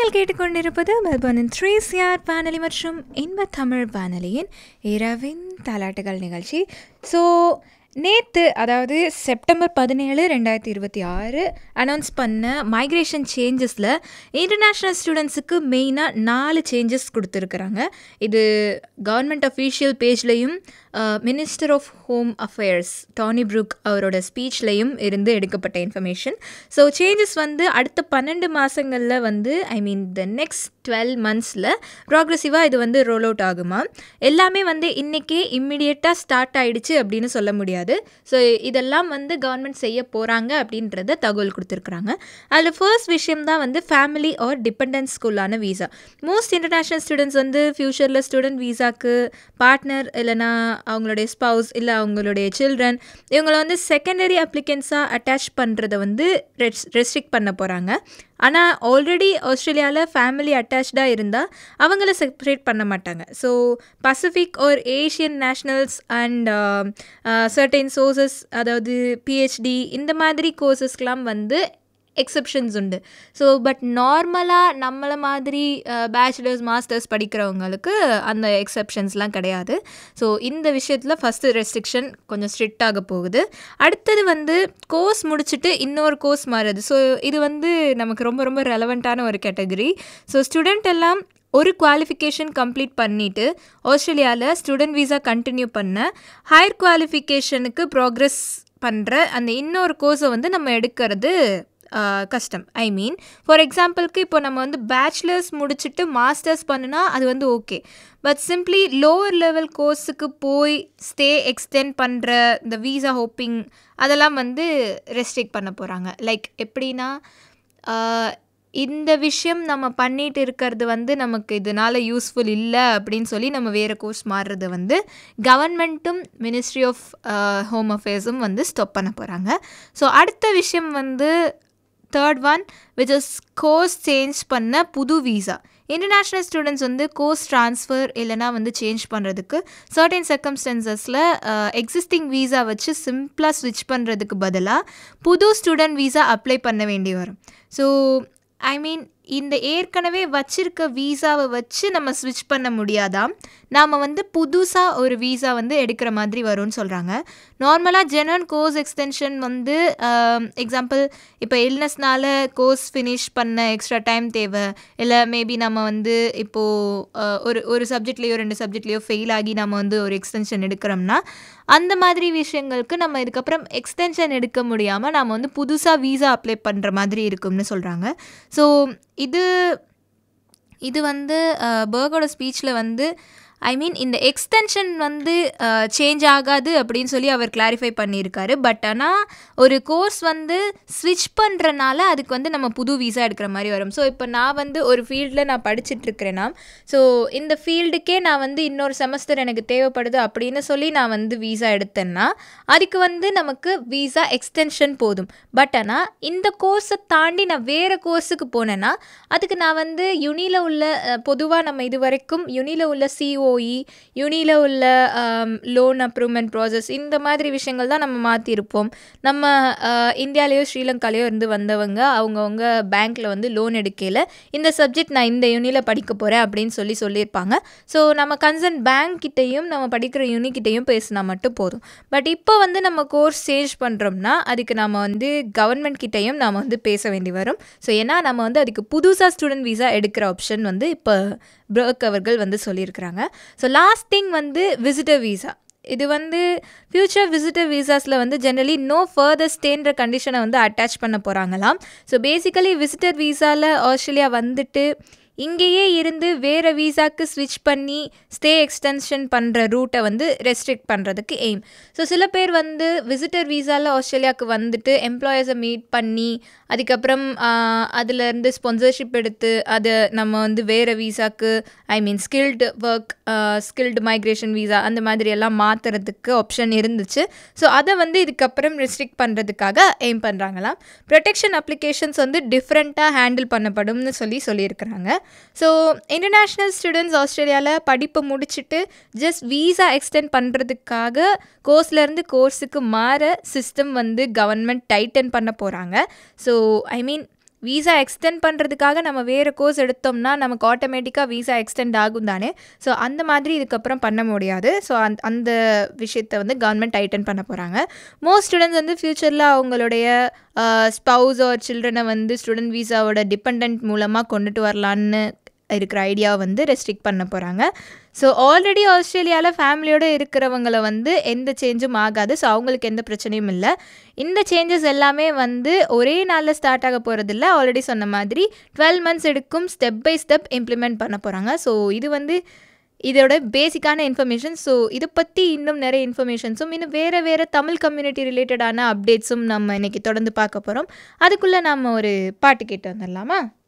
நீங்கள் கேட்டுக்கொண்டிருப்பது மெல்பர்னின் three CR வானொலி மற்றும் இன்ப தமிழ் வானொலியின் இரவின் தாலாட்டுகள் நிகழ்ச்சி ஸோ நேற்று அதாவது செப்டம்பர் பதினேழு ரெண்டாயிரத்தி இருபத்தி ஆறு அனௌன்ஸ் பண்ண மைக்ரேஷன் சேஞ்சஸில் இன்டர்நேஷ்னல் ஸ்டூடெண்ட்ஸுக்கு மெயினாக நாலு சேஞ்சஸ் கொடுத்துருக்குறாங்க இது கவர்மெண்ட் அஃபீஷியல் பேஜ்லேயும் minister of home affairs Tony Burke அவரோட ஸ்பீச்லேயும் இருந்து எடுக்கப்பட்ட இன்ஃபர்மேஷன் ஸோ சேஞ்சஸ் வந்து அடுத்த பன்னெண்டு மாதங்களில் வந்து ஐ மீன் த நெக்ஸ்ட் டுவெல் மந்த்ஸில் ப்ராக்ரெசிவாக இது வந்து ரோல் அவுட் ஆகுமா எல்லாமே வந்து இன்றைக்கே இம்மிடியட்டாக ஸ்டார்ட் ஆகிடுச்சு அப்படின்னு சொல்ல முடியாது ஸோ இதெல்லாம் வந்து கவர்மெண்ட் செய்ய போகிறாங்க அப்படின்றத தகவல் கொடுத்துருக்குறாங்க அதில் ஃபர்ஸ்ட் விஷயம் தான் வந்து ஃபேமிலி ஆர் டிபெண்டன்ஸ் ஸ்கூலான வீசா மோஸ்ட் இன்டர்நேஷ்னல் ஸ்டூடெண்ட்ஸ் வந்து ஃப்யூச்சரில் ஸ்டூடெண்ட் வீசாக்கு பார்ட்னர் இல்லைனா அவங்களுடைய ஸ்பவுஸ் இல்லை அவங்களுடைய சில்ட்ரன் இவங்களை வந்து செகண்டரி அப்ளிகன்ஸாக அட்டாச் பண்ணுறத வந்து ரெஸ் ரெஸ்ட்ரிக்ட் பண்ண போகிறாங்க ஆனால் ஆல்ரெடி ஆஸ்திரேலியாவில் ஃபேமிலி அட்டாச்சாக இருந்தால் அவங்கள செப்பரேட் பண்ண மாட்டாங்க ஸோ பசிபிக் ஒரு Asian nationals and certain sources அதாவது பிஹெச்டி இந்த மாதிரி கோர்சஸ்க்கெலாம் வந்து எக்ஸப்ஷன்ஸ் உண்டு ஸோ பட் நார்மலாக நம்மளை மாதிரி பேச்சுலர்ஸ் மாஸ்டர்ஸ் படிக்கிறவங்களுக்கு அந்த எக்ஸப்ஷன்ஸ்லாம் கிடையாது ஸோ இந்த விஷயத்தில் ஃபஸ்ட்டு ரெஸ்ட்ரிக்ஷன் கொஞ்சம் ஸ்ட்ரிக்ட் ஆக போகுது அடுத்தது வந்து கோர்ஸ் முடிச்சுட்டு இன்னொரு கோர்ஸ் மாறுது ஸோ இது வந்து நமக்கு ரொம்ப ரொம்ப ரெலவெண்ட்டான ஒரு கேட்டகரி ஸோ ஸ்டூடெண்ட் எல்லாம் ஒரு குவாலிஃபிகேஷன் கம்ப்ளீட் பண்ணிவிட்டு ஆஸ்திரேலியாவில் ஸ்டூடெண்ட் வீசா கண்டினியூ பண்ண ஹையர் குவாலிஃபிகேஷனுக்கு ப்ராக்ரெஸ் பண்ணுற அந்த இன்னொரு கோர்ஸை வந்து நம்ம எடுக்கிறது கஷ்டம் ஐ மீன் ஃபார் எக்ஸாம்பிளுக்கு இப்போ நம்ம வந்து பேச்சுலர்ஸ் முடிச்சுட்டு மாஸ்டர்ஸ் பண்ணுனா அது வந்து okay but simply lower level கோர்ஸுக்கு போய் ஸ்டே எக்ஸ்டெண்ட் பண்ணுற இந்த வீசா ஹோப்பிங் அதெல்லாம் வந்து ரெஸ்ட்ரிக்ட் பண்ண போகிறாங்க லைக் எப்படின்னா இந்த விஷயம் நம்ம பண்ணிட்டு இருக்கிறது வந்து நமக்கு இதனால் யூஸ்ஃபுல் இல்லை அப்படின்னு சொல்லி நம்ம வேறு கோர்ஸ் மாறுறது வந்து கவர்மெண்ட்டும் மினிஸ்ட்ரி ஆஃப் ஹோம் அஃபேர்ஸும் வந்து ஸ்டாப் பண்ண போகிறாங்க ஸோ அடுத்த விஷயம் வந்து third one which is course change பண்ண புது வீசா இன்டர்நேஷ்னல் ஸ்டூடெண்ட்ஸ் வந்து கோர்ஸ் ட்ரான்ஸ்ஃபர் இல்லைனா வந்து சேஞ்ச் பண்ணுறதுக்கு சர்டன் சர்க்கம்ஸ்டன்சஸில் எக்ஸிஸ்டிங் வீசா வச்சு சிம்பிளாக ஸ்விட்ச் பண்ணுறதுக்கு பதிலாக புது ஸ்டூடெண்ட் வீசா அப்ளை பண்ண வேண்டி வரும் ஸோ ஐ மீன் இந்த ஏற்கனவே வச்சிருக்க வீசாவை வச்சு நம்ம ஸ்விட்ச் பண்ண முடியாதாம் நாம் வந்து புதுசாக ஒரு வீசா வந்து எடுக்கிற மாதிரி வரும்னு சொல்கிறாங்க நார்மலாக ஜெனரல் கோர்ஸ் எக்ஸ்டென்ஷன் வந்து எக்ஸாம்பிள் இப்போ இல்னஸ்னால கோர்ஸ் ஃபினிஷ் பண்ண எக்ஸ்ட்ரா டைம் தேவை இல்லை மேபி நம்ம வந்து இப்போது ஒரு ஒரு சப்ஜெக்ட்லேயோ ரெண்டு சப்ஜெக்ட்லேயோ ஃபெயில் ஆகி நம்ம வந்து ஒரு எக்ஸ்டென்ஷன் எடுக்கிறோம்னா அந்த மாதிரி விஷயங்களுக்கு நம்ம இதுக்கப்புறம் எக்ஸ்டென்ஷன் எடுக்க முடியாமல் நாம் வந்து புதுசாக வீசா அப்ளை பண்ணுற மாதிரி இருக்கும்னு சொல்கிறாங்க ஸோ இது இது வந்து பர்கோட ஸ்பீச்சில் வந்து ஐ மீன் இந்த எக்ஸ்டென்ஷன் வந்து சேஞ்ச் ஆகாது அப்படின்னு சொல்லி அவர் கிளாரிஃபை பண்ணியிருக்காரு பட் ஆனால் ஒரு கோர்ஸ் வந்து ஸ்விட்ச் பண்ணுறனால அதுக்கு வந்து நம்ம புது வீசா எடுக்கிற மாதிரி வரும் ஸோ இப்போ நான் வந்து ஒரு ஃபீல்டில் நான் படிச்சுட்ருக்கிறேன்னா ஸோ இந்த ஃபீல்டுக்கே நான் வந்து இன்னொரு செமஸ்டர் எனக்கு தேவைப்படுது அப்படின்னு சொல்லி நான் வந்து வீசா எடுத்தேன்னா அதுக்கு வந்து நமக்கு வீசா எக்ஸ்டென்ஷன் போதும் பட் ஆனால் இந்த கோர்ஸை தாண்டி நான் வேறு கோர்ஸுக்கு போனேன்னா அதுக்கு நான் வந்து யுனியில் உள்ள பொதுவாக நம்ம இது வரைக்கும் யுனியில் உள்ள சிஓ ஓஇ யுனியில் உள்ள லோன் அப்ரூவ்மெண்ட் ப்ராசஸ் இந்த மாதிரி விஷயங்கள் தான் நம்ம மாற்றிருப்போம் நம்ம இந்தியாலேயோ ஸ்ரீலங்காலேயோ இருந்து வந்தவங்க அவங்கவுங்க பேங்க்கில் வந்து லோன் எடுக்கையில் இந்த சப்ஜெக்ட் நான் இந்த யூனியில் படிக்க போகிறேன் அப்படின்னு சொல்லி சொல்லியிருப்பாங்க ஸோ நம்ம கன்சர்ன் பேங்க் கிட்டேயும் நம்ம படிக்கிற யூனிக்கிட்டையும் பேசினா மட்டும் போதும் பட் இப்போ வந்து நம்ம கோர்ஸ் சேஞ்ச் பண்ணுறோம்னா அதுக்கு நம்ம வந்து கவர்மெண்ட் கிட்டேயும் நாம் வந்து பேச வேண்டி வரும் ஸோ ஏன்னா நம்ம வந்து அதுக்கு புதுசாக ஸ்டூடெண்ட் வீசா எடுக்கிற ஆப்ஷன் வந்து இப்போ பிரக் அவர்கள் வந்து சொல்லியிருக்கிறாங்க ஸோ லாஸ்ட் திங் வந்து விசிட்டர் வீசா இது வந்து ஃப்யூச்சர் விசிட்டர் வீசாஸில் வந்து ஜென்ரலி நோ ஃபர்தர் ஸ்டேன்ற கண்டிஷனை வந்து அட்டாச் பண்ண போகிறாங்களாம் ஸோ பேசிக்கலி விசிட்டர் வீசாவில் ஆஸ்திரேலியா வந்துட்டு இங்கேயே இருந்து வேறு வீசாக்கு ஸ்விட்ச் பண்ணி ஸ்டே எக்ஸ்டென்ஷன் பண்ணுற ரூட்டை வந்து ரெஸ்ட்ரிக்ட் பண்ணுறதுக்கு எய்ம் ஸோ சில பேர் வந்து விசிட்டர் வீசாவில் ஆஸ்திரேலியாவுக்கு வந்துட்டு எம்ப்ளாயர்ஸை மீட் பண்ணி அதுக்கப்புறம் அதுலேருந்து ஸ்பான்சர்ஷிப் எடுத்து அதை நம்ம வந்து வேறு வீசாக்கு I mean skilled work skilled migration visa அந்த மாதிரி எல்லாம் மாற்றுறதுக்கு ஆப்ஷன் இருந்துச்சு ஸோ அதை வந்து இதுக்கப்புறம் ரெஸ்ட்ரிக்ட் பண்ணுறதுக்காக எய்ம் பண்ணுறாங்களாம் ப்ரொடெக்ஷன் அப்ளிகேஷன்ஸ் வந்து டிஃப்ரெண்ட்டாக ஹேண்டில் பண்ணப்படும்னு சொல்லி சொல்லியிருக்கிறாங்க ஸோ இன்டர்நேஷ்னல் ஸ்டூடெண்ட்ஸ் ஆஸ்திரேலியாவில் படிப்பை முடிச்சுட்டு ஜஸ்ட் வீசா எக்ஸ்டெண்ட் பண்ணுறதுக்காக கோர்ஸ்லேருந்து கோர்ஸுக்கு மாற சிஸ்டம் வந்து கவர்மெண்ட் டைட்டன் பண்ண போகிறாங்க so I mean visa extend பண்ணுறதுக்காக நம்ம வேறு கோர்ஸ் எடுத்தோம்னா நமக்கு ஆட்டோமேட்டிக்காக வீசா எக்ஸ்டெண்ட் ஆகும் தானே ஸோ அந்த மாதிரி இதுக்கப்புறம் பண்ண முடியாது ஸோ அந் அந்த விஷயத்தை வந்து கவர்மெண்ட் டைட்டன் பண்ண போகிறாங்க மோஸ்ட் ஸ்டூடெண்ட்ஸ் வந்து ஃப்யூச்சரில் அவங்களுடைய ஸ்பவுஸ் ஆர் சில்ட்ரனை வந்து ஸ்டூடெண்ட் வீசாவோட டிபெண்ட் மூலமாக கொண்டுட்டு வரலான்னு இருக்கிற ஐடியாவை வந்து ரெஸ்ட்ரிக்ட் பண்ண போகிறாங்க ஸோ ஆல்ரெடி ஆஸ்திரேலியாவில் ஃபேமிலியோடு இருக்கிறவங்கள வந்து எந்த சேஞ்சும் ஆகாது ஸோ அவங்களுக்கு எந்த பிரச்சனையும் இல்லை இந்த சேஞ்சஸ் எல்லாமே வந்து ஒரே நாளில் ஸ்டார்ட் ஆக போகிறதில்ல ஆல்ரெடி சொன்ன மாதிரி டுவெல் மந்த்ஸ் எடுக்கும் ஸ்டெப் பை ஸ்டெப் இம்ப்ளிமெண்ட் பண்ண போகிறாங்க ஸோ இது வந்து இதோட பேசிக்கான இன்ஃபர்மேஷன் ஸோ இதை பற்றி இன்னும் நிறைய இன்ஃபர்மேஷன்ஸும் இன்னும் வேறு வேறு தமிழ் கம்யூனிட்டி ரிலேட்டடான அப்டேட்ஸும் நம்ம இன்றைக்கி தொடர்ந்து பார்க்க போகிறோம் அதுக்குள்ளே நம்ம ஒரு பாட்டு கேட்டு வந்துடலாமா